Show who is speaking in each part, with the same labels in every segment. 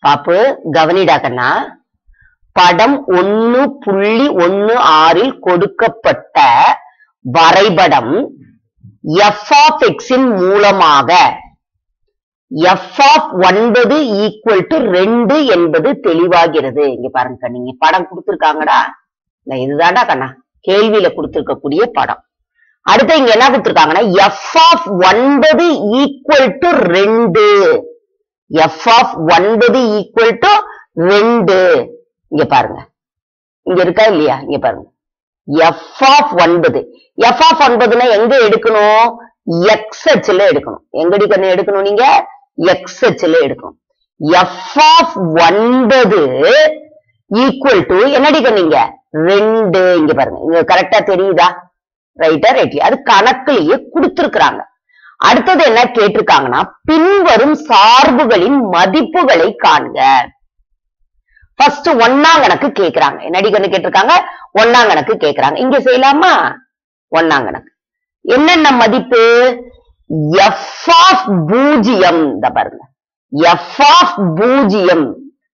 Speaker 1: பாப்பு கவனிடா கண்ணா படம் ஒன்னு புள்ளி ஒன்னு ஆறில் கொடுக்கப்பட்ட வரைபடம் எஃப் ஆஃப் எக்ஸின் மூலமாக எஃப் ஆஃப் ஒன்பது ஈக்குவல் டு ரெண்டு என்பது தெளிவாகிறது இங்க பாருங்க கண்ணு இங்க படம் கொடுத்திருக்காங்கடா இந்த இதுதான்டா கண்ணா கேள்வியில கொடுத்திருக்கக்கூடிய படம் அடுத்து இங்க என்ன கொடுத்திருக்காங்கன்னா எஃப் ஆஃப் ஒன்பது ஈக்குவல் டு ரெண்டு எஃப் ஆஃப் ஒன்பது ஈக்குவல் டு ரெண்டு இங்க பாருங்க இங்க இருக்கா இல்லையா இங்க பாருங்க எஃப் ஆஃப் ஒன்பது எஃப் ஆஃப் ஒன்பதுனா எங்க எடுக்கணும் எக்ஸ் அச்சுல எடுக்கணும் எங்கடி கண்ணு எடுக்கணும் நீங்க எக்ஸ் அச்சுல எடுக்கணும் எஃப் ஆஃப் ஒன்பது ஈக்குவல் டு என்னடி கண்ணீங்க ரெண்டு இங்க பாருங்க இங்க கரெக்டா தெரியுதா ரைட்டா ரைட்லி அது கணக்குலயே கொடுத்திருக்கிறாங்க அடுத்தது என்ன கேட்டிருக்காங்கன்னா பின்வரும் சார்புகளின் மதிப்புகளை காண்க ஃபர்ஸ்ட் ஒன்னாம் கணக்கு கேக்குறாங்க என்னடி கணக்கு கேட்டிருக்காங்க ஒன்னாம் கணக்கு கேக்குறாங்க இங்க செய்யலாமா ஒன்னாம் கணக்கு என்னென்ன மதிப்பு எஃப் ஆஃப் பூஜ்ஜியம் இந்த பாருங்க எஃப் ஆஃப் பூஜ்ஜியம்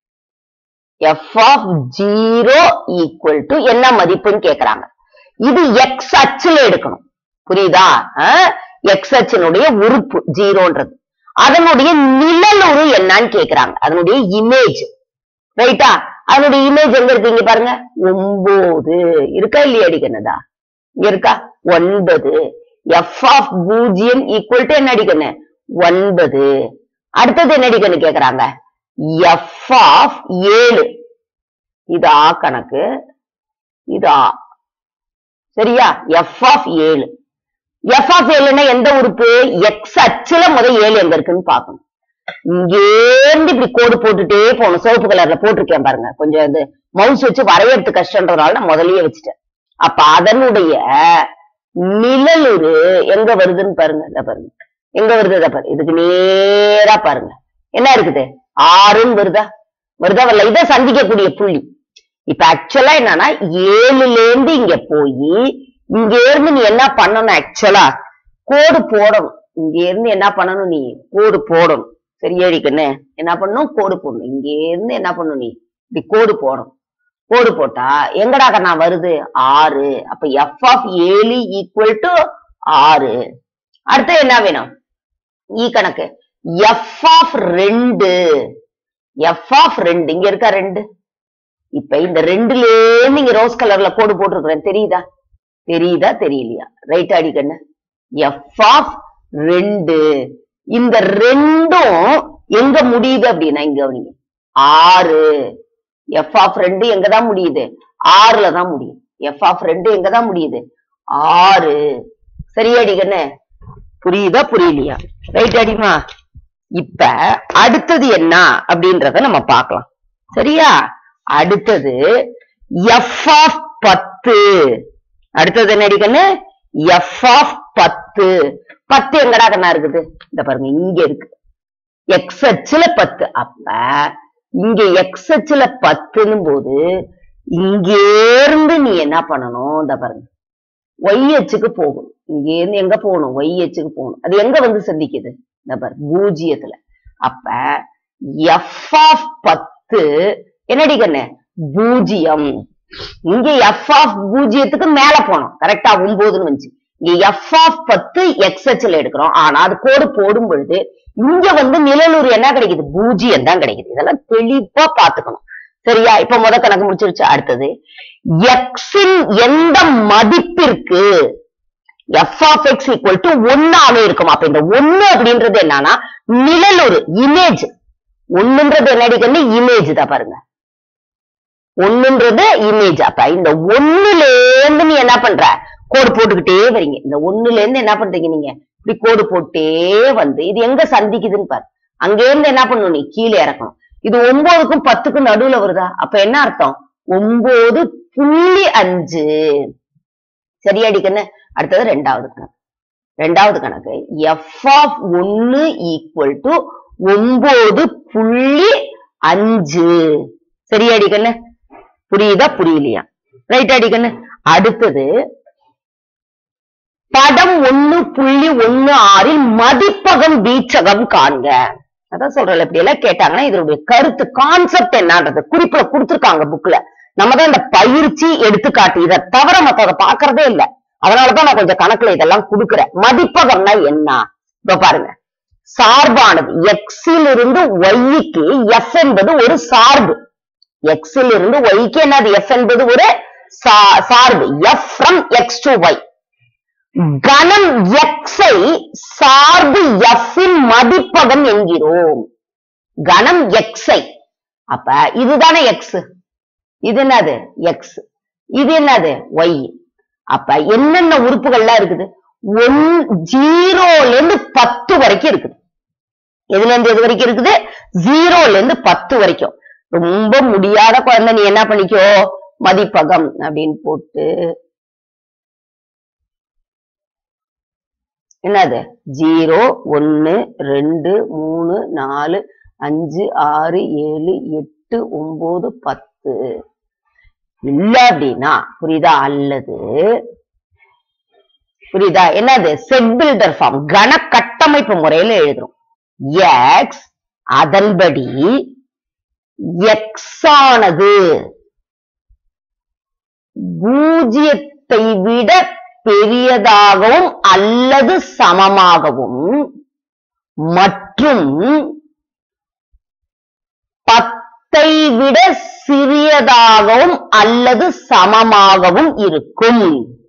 Speaker 1: F of zero equal to என்ன மதிப்புன்னு கேக்குறாங்க இது எக்ஸ் அச்சுல எடுக்கணும் புரியுதா எக்ஸ் அச்சினுடைய உறுப்பு ஜீரோன்றது அதனுடைய நிழலுரு என்னன்னு கேக்குறாங்க அதனுடைய இமேஜ் ரைட்டா அதனுடைய இமேஜ் எங்க இருக்கு இங்க பாருங்க ஒன்பது இருக்கா இல்லையா அடிக்கணுதா இங்க இருக்கா ஒன்பது எஃப் ஆஃப் பூஜ்ஜியம் ஈக்குவல் டு என்ன அடிக்கணும் ஒன்பது அடுத்தது என்ன அடிக்கணும் கேக்குறாங்க எஃப் ஆஃப் ஏழு இது ஆ கணக்கு இது ஆ சரியா எஃப் ஆஃப் ஏழு எஃப் ஆஃப் ஏழுன்னா எந்த உறுப்பு எக்ஸ் அச்சுல முத ஏழு எங்க இருக்குன்னு பாக்கணும் இங்கேருந்து இப்படி கோடு போட்டுட்டே போகணும் சிவப்பு கலர்ல போட்டிருக்கேன் பாருங்க கொஞ்சம் இது மவுஸ் வச்சு வரையறது கஷ்டன்றதுனால நான் முதல்லயே வச்சுட்டேன் அப்ப அதனுடைய நிழலுரு எங்க வருதுன்னு பாருங்க இத பாருங்க எங்க வருது இத பாருங்க இதுக்கு நேரா பாருங்க என்ன இருக்குது ஆறுன்னு வருதா வருதா வரல இதை சந்திக்கக்கூடிய புள்ளி இப்ப ஆக்சுவலா என்னன்னா ஏழுல இருந்து இங்க போய் இங்க இருந்து நீ என்ன பண்ணணும் ஆக்சுவலா கோடு போடணும் இங்க இருந்து என்ன பண்ணணும் நீ கோடு போடணும் சரியாடி கண்ணு என்ன பண்ணணும் கோடு போடணும் இங்க இருந்து என்ன பண்ணணும் நீ இப்படி கோடு போடணும் கோடு போட்டா எங்கடா கண்ணா வருது ஆறு அப்ப எஃப் ஆஃப் ஏழு ஈக்குவல் டு ஆறு அடுத்து என்ன வேணும் ஈ கணக்கு எஃப் ஆஃப் ரெண்டு எஃப் ஆஃப் ரெண்டு இங்க இருக்கா ரெண்டு இப்ப இந்த ரெண்டுல இருந்து இங்க ரோஸ் கலர்ல கோடு போட்டிருக்கிறேன் தெரியுதா தெரியுதா தெரியலையா ரைட் அடி கண்ணு எஃப் ஆஃப் ரெண்டு இந்த ரெண்டும் எங்க முடியுது அப்படின்னா இங்க கவனிங்க ஆறு எஃப் ஆஃப் ரெண்டு எங்கதான் முடியுது ஆறுல தான் முடியுது எஃப் ஆஃப் ரெண்டு எங்கதான் முடியுது ஆறு சரியாடி கண்ணு புரியுதா புரியலையா ரைட் அடிமா இப்ப அடுத்தது என்ன அப்படின்றத நம்ம பார்க்கலாம் சரியா அடுத்தது எஃப் ஆஃப் பத்து அடுத்தது என்ன அடிக்கண்ணு எஃப் ஆஃப் பத்து பத்து எங்கடா கண்ணா இருக்குது இந்த பாருங்க இங்க இருக்கு எக்ஸ் அச்சுல பத்து அப்ப இங்க எக்ஸ் அச்சுல பத்துன்னு போது இங்க இருந்து நீ என்ன பண்ணணும் இந்த பாருங்க ஒய் அச்சுக்கு போகணும் இங்க இருந்து எங்க போகணும் ஒய் அச்சுக்கு போகணும் அது எங்க வந்து சந்திக்குது இந்த பாரு பூஜ்ஜியத்துல அப்ப எஃப் ஆஃப் பத்து என்னடி கண்ணு பூஜ்ஜியம் இங்க எஃப் ஆஃப் பூஜ்ஜியத்துக்கு மேல போனோம் கரெக்டா ஒன்பதுன்னு வந்துச்சு இங்க எஃப் ஆஃப் பத்து எக்ஸ் அச்சுல எடுக்கிறோம் ஆனா அது கோடு போடும் பொழுது இங்க வந்து நிழலூர் என்ன கிடைக்குது பூஜ்ஜியம் தான் கிடைக்குது இதெல்லாம் தெளிவா பாத்துக்கணும் சரியா இப்ப முத கணக்கு முடிச்சிருச்சு அடுத்தது எக்ஸின் எந்த மதிப்பிற்கு F of X equal to ஒன்னாவே இருக்கும் அப்ப இந்த ஒண்ணு அப்படின்றது என்னன்னா நிழலூர் இமேஜ் ஒண்ணுன்றது என்னடி கண்ணு இமேஜ் தான் பாருங்க ஒண்ணுன்றது இமேஜ் அப்ப இந்த ஒண்ணுல இருந்து நீ என்ன பண்ற கோடு போட்டுக்கிட்டே வரீங்க இந்த ஒண்ணுல இருந்து என்ன பண்றீங்க நீங்க இப்படி கோடு போட்டே வந்து இது எங்க சந்திக்குதுன்னு பாரு அங்க இருந்து என்ன பண்ணணும் நீ கீழே இறக்கணும் இது ஒன்பதுக்கும் பத்துக்கும் நடுவுல வருதா அப்ப என்ன அர்த்தம் ஒன்பது புள்ளி அஞ்சு சரியாடி கண்ணு அடுத்தது ரெண்டாவது கணக்கு ரெண்டாவது கணக்கு எஃப் ஆஃப் ஒன்னு ஈக்குவல் டு ஒன்பது புள்ளி அஞ்சு சரியாடி கண்ணு புரியுதா புரியலையா ரைட் அடி கண்ணு அடுத்தது படம் ஒண்ணு புள்ளி ஒண்ணு ஆறில் மதிப்பகம் வீச்சகம் காண்க அதான் சொல்றேன் இப்படி எல்லாம் கேட்டாங்கன்னா இதனுடைய கருத்து கான்செப்ட் என்னன்றது குறிப்புல கொடுத்திருக்காங்க புக்ல நம்ம தான் இந்த பயிற்சி எடுத்துக்காட்டு இதை தவிர மத்தத பாக்குறதே இல்ல அதனாலதான் நான் கொஞ்சம் கணக்குல இதெல்லாம் கொடுக்குறேன் மதிப்பகம்னா என்ன இப்ப பாருங்க சார்பானது எக்ஸில் இருந்து ஒய்க்கு எஃப் என்பது ஒரு சார்பு எக்ஸில் இருந்து ஒய்க்கு என்னது எஃப் என்பது ஒரு சா- சார்பு F from X to Y கணம் எக்ஸை சார்பு எஃப் இன் மதிப்பகம் என்கிறோம் கணம் எக்ஸை அப்ப இதுதானே எக்ஸ் இது என்னது எக்ஸ் இது என்னது ஒய் அப்ப என்னென்ன உறுப்புகள்லாம் இருக்குது ஒன் ஜீரோல இருந்து பத்து வரைக்கும் இருக்குது எதுல இருந்து எது வரைக்கும் இருக்குது ஜீரோல இருந்து பத்து வரைக்கும் ரொம்ப முடியாத குழந்தை நீ என்ன பண்ணிக்கோ மதிப்பகம் அப்படின்னு போட்டு என்னது ஜீரோ ஒன்னு ரெண்டு மூணு நாலு அஞ்சு ஆறு ஏழு எட்டு ஒன்பது பத்து இல்ல அப்படின்னா புரியுதா அல்லது புரியுதா என்னது செட் பில்டர் ஃபார்ம் கன கட்டமைப்பு முறையில எழுதுறோம் எக்ஸ் அதன்படி எக்ஸ் ஆனது பூஜ்ஜியத்தை விட பெரியதாகவும் அல்லது சமமாகவும் மற்றும் பத்தை விட சிறியதாகவும் அல்லது சமமாகவும் இருக்கும்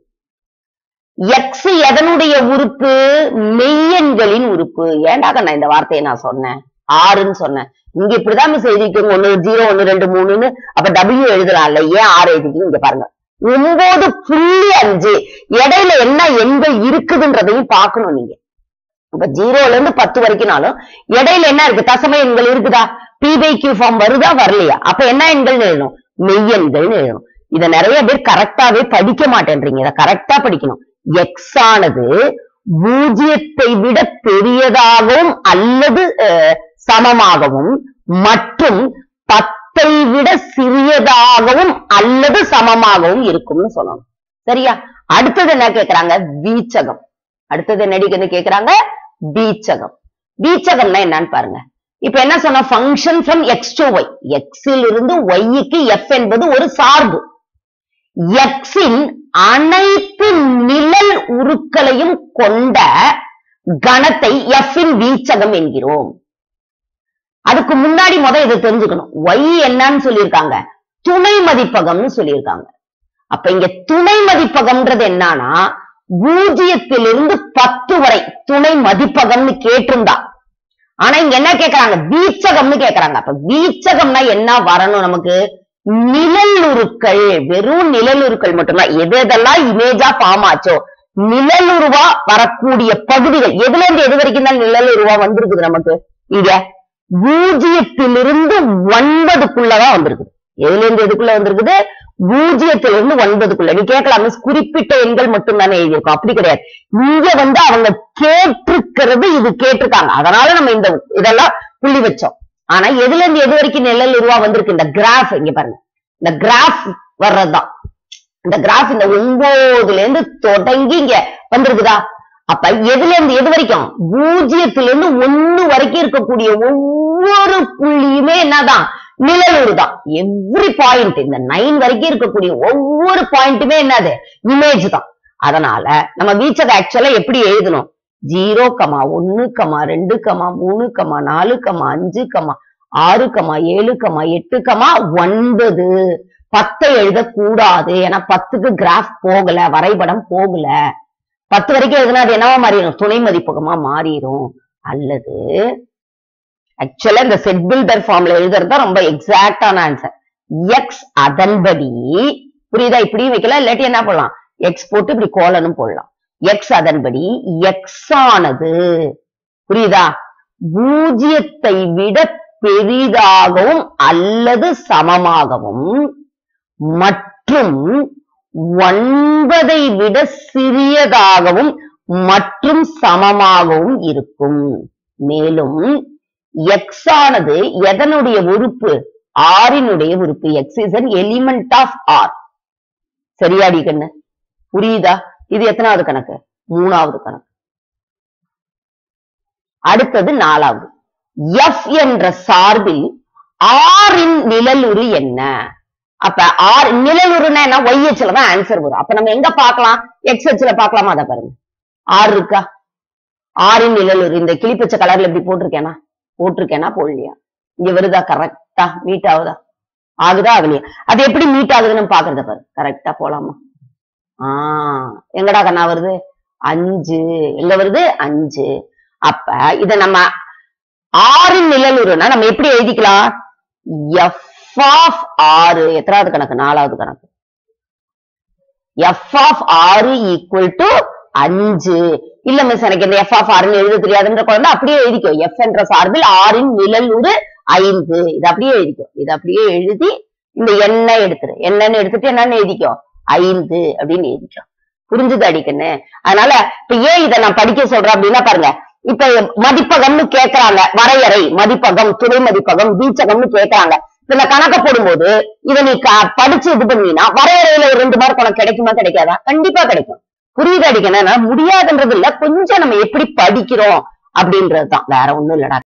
Speaker 1: எக்ஸ் எதனுடைய உறுப்பு மெய்யெண்களின் உறுப்பு ஏண்டாக நான் இந்த வார்த்தையை நான் சொன்னேன் ஆறுன்னு சொன்னேன் இங்க இப்படிதான் மிஸ் எழுதிக்கோங்க ஒண்ணு ஜீரோ ஒண்ணு ரெண்டு மூணுன்னு அப்ப டபிள்யூ எழுதலாம்ல ஏன் ஆறு எழுதிக்கீங்க இங்க பாருங்க ஒன்பது புள்ளி அஞ்சு இடையில என்ன எண்கள் இருக்குதுன்றதையும் பார்க்கணும் நீங்க இப்ப ஜீரோல இருந்து பத்து வரைக்கும்னாலும் இடையில என்ன இருக்கு தசம எண்கள் இருக்குதா பி பை கியூ ஃபார்ம் வருதா வரலையா அப்ப என்ன எண்கள்னு எழுதணும் மெய்யெண்கள்னு எழுதணும் இத நிறைய பேர் கரெக்டாவே படிக்க மாட்டேன்றீங்க இத கரெக்டா படிக்கணும் எக்ஸ் ஆனது பூஜ்ஜியத்தை விட பெரியதாகவும் அல்லது அஹ், சமமாகவும் மற்றும் பத்தை விட சிறியதாகவும் அல்லது சமமாகவும் இருக்கும்னு சொல்லணும் சரியா அடுத்தது என்ன கேக்குறாங்க வீச்சகம் அடுத்தது என்னடிக்குன்னு கேக்குறாங்க வீச்சகம் வீச்சகம்னா என்னன்னு பாருங்க இப்ப என்ன சொன்ன function from X to Y எக்ஸில் இருந்து ஒய்க்கு எஃப் என்பது ஒரு சார்பு எக்ஸின் அனைத்து நிழல் உருக்களையும் கொண்ட கணத்தை எஃப் இன் வீச்சகம் என்கிறோம் அதுக்கு முன்னாடி முத இதை தெரிஞ்சுக்கணும் ஒய் என்னன்னு சொல்லியிருக்காங்க துணை மதிப்பகம்னு சொல்லியிருக்காங்க அப்ப இங்க துணை மதிப்பகம்ன்றது என்னன்னா பூஜ்ஜியத்திலிருந்து பத்து வரை துணை மதிப்பகம்னு கேட்டிருந்தா ஆனா இங்க என்ன கேக்குறாங்க வீச்சகம்னு கேக்குறாங்க அப்ப வீச்சகம்னா என்ன வரணும் நமக்கு நிழலுருக்கள் வெறும் நிழலுருக்கள் மட்டும்தான் எது எதெல்லாம் இமேஜா ஃபார்ம் ஆச்சோ நிழலுருவா வரக்கூடிய பகுதிகள் எதுல இருந்து எது வரைக்கும் தான் நிழலுருவா வந்திருக்குது நமக்கு இங்க பூஜ்ஜியத்திலிருந்து ஒன்பதுக்குள்ளதான் வந்திருக்குது எதுல இருந்து எதுக்குள்ள வந்திருக்குது பூஜ்ஜியத்திலிருந்து ஒன்பதுக்குள்ள நீ கேட்கலாம் மிஸ் குறிப்பிட்ட எண்கள் மட்டும் தானே எழுதியிருக்கோம் அப்படி கிடையாது இங்க வந்து அவங்க கேட்டிருக்கிறது இது கேட்டிருக்காங்க அதனால நம்ம இந்த இதெல்லாம் புள்ளி வச்சோம் ஆனா எதுல இருந்து எது வரைக்கும் நிழல் உருவா வந்திருக்கு இந்த கிராஃப் இங்க பாருங்க இந்த கிராஃப் வர்றதுதான் இந்த கிராஃப் இந்த ஒன்பதுல இருந்து தொடங்கி இங்க வந்திருக்குதா அப்ப எதுல இருந்து எது வரைக்கும் பூஜ்ஜியத்துல இருந்து ஒண்ணு வரைக்கும் இருக்கக்கூடிய ஒவ்வொரு புள்ளியுமே என்னதான் நிழலூர் தான் எவ்ரி பாயிண்ட் இந்த நைன் வரைக்கும் இருக்கக்கூடிய ஒவ்வொரு பாயிண்ட்டுமே என்னது இமேஜ் தான் அதனால நம்ம வீச்சதை ஆக்சுவலா எப்படி எழுதணும் ஜீரோ கமா ஒன்னு கமா ரெண்டு கமா மூணு கமா நாலு கமா அஞ்சு கமா ஆறு கமா ஏழு கமா எட்டு கமா ஒன்பது பத்தை எழுதக்கூடாது ஏன்னா பத்துக்கு கிராஃப் போகல வரைபடம் போகல பத்து வரைக்கும் எழுதுனா அது என்னவா மாறிடும் துணை மதிப்பகமா மாறிடும் அல்லது ஆக்சுவலா இந்த செட் பில்டர் ஃபார்ம்ல எழுதுறது தான் ரொம்ப எக்ஸாக்டான ஆன்சர் எக்ஸ் அதன்படி புரியுதா இப்படி வைக்கலாம் இல்லாட்டி என்ன பண்ணலாம் எக்ஸ் போட்டு இப்படி கோலனும் போடலாம் எக்ஸ் அதன்படி எக்ஸ் ஆனது புரியுதா பூஜ்ஜியத்தை விட பெரிதாகவும் அல்லது சமமாகவும் மற்றும் ஒன்பதை விட சிறியதாகவும் மற்றும் சமமாகவும் இருக்கும் மேலும் எக்ஸ் ஆனது எதனுடைய உறுப்பு ஆரினுடைய உறுப்பு X is an element of R சரியாடி கண்ணு புரியுதா இது எத்தனாவது கணக்கு மூணாவது கணக்கு அடுத்தது நாலாவது எஃப் என்ற சார்பில் ஆரின் நிழலுரு என்ன அப்ப ஆர் நிழலுருன்னா என்ன ஒய் எச்ல தான் ஆன்சர் வரும் அப்ப நம்ம எங்க பார்க்கலாம் எக்ஸ் எச்ல பார்க்கலாமா அதை பாருங்க ஆர் இருக்கா ஆரின் நிழலுரு இந்த கிளிப்பச்ச கலர்ல எப்படி போட்டிருக்கேனா போட்டிருக்கேனா போடலையா இங்க வருதா கரெக்டா மீட் ஆகுதா ஆகுதா ஆகலையா அது எப்படி மீட் ஆகுதுன்னு பாக்குறத பாரு கரெக்டா போலாமா ஆஹ் எங்கடா கண்ணா வருது அஞ்சு எங்க வருது அஞ்சு அப்ப இத நம்ம ஆறின் நிழலுருன்னா நம்ம எப்படி எழுதிக்கலாம் எஃப் ஆஃப் ஆறு எத்தனாவது கணக்கு நாலாவது கணக்கு எஃப் ஆஃப் ஆறு ஈக்குவல் டு அஞ்சு இல்ல மிஸ் எனக்கு இந்த எஃப் ஆஃப் ஆறுன்னு எழுத தெரியாதுன்ற குழந்தை அப்படியே எழுதிக்கோ எஃப் என்ற சார்பில் ஆறின் நிழலுரு ஐந்து இது அப்படியே எழுதிக்கோ இது அப்படியே எழுதி இந்த எண்ணெய் எடுத்துரு எண்ணெய்னு எடுத்துட்டு என்னன்னு எழுதிக்கோ ஐந்து அப்படின்னு எழுதிக்கோ புரிஞ்சுது அடிக்கன்னு அதனால இப்ப ஏன் இதை நான் படிக்க சொல்றேன் அப்படின்னா பாருங்க இப்ப மதிப்பகம்னு கேக்குறாங்க வரையறை மதிப்பகம் துணை மதிப்பகம் வீச்சகம்னு கேக்குறாங்க இப்ப இந்த கணக்க போடும்போது இதை நீ க- படிச்சு இது பண்ணீங்கன்னா வரையறையில ஒரு ரெண்டு மார்க் உனக்கு கிடைக்குமா கிடைக்காதா கண்டிப்பா கிடைக்கும் புரியுது அடிக்கணும் முடியாதுன்றது இல்ல கொஞ்சம் நம்ம எப்படி படிக்கிறோம் அப்படின்றதுதான் வேற ஒண்ணும் இல்லடா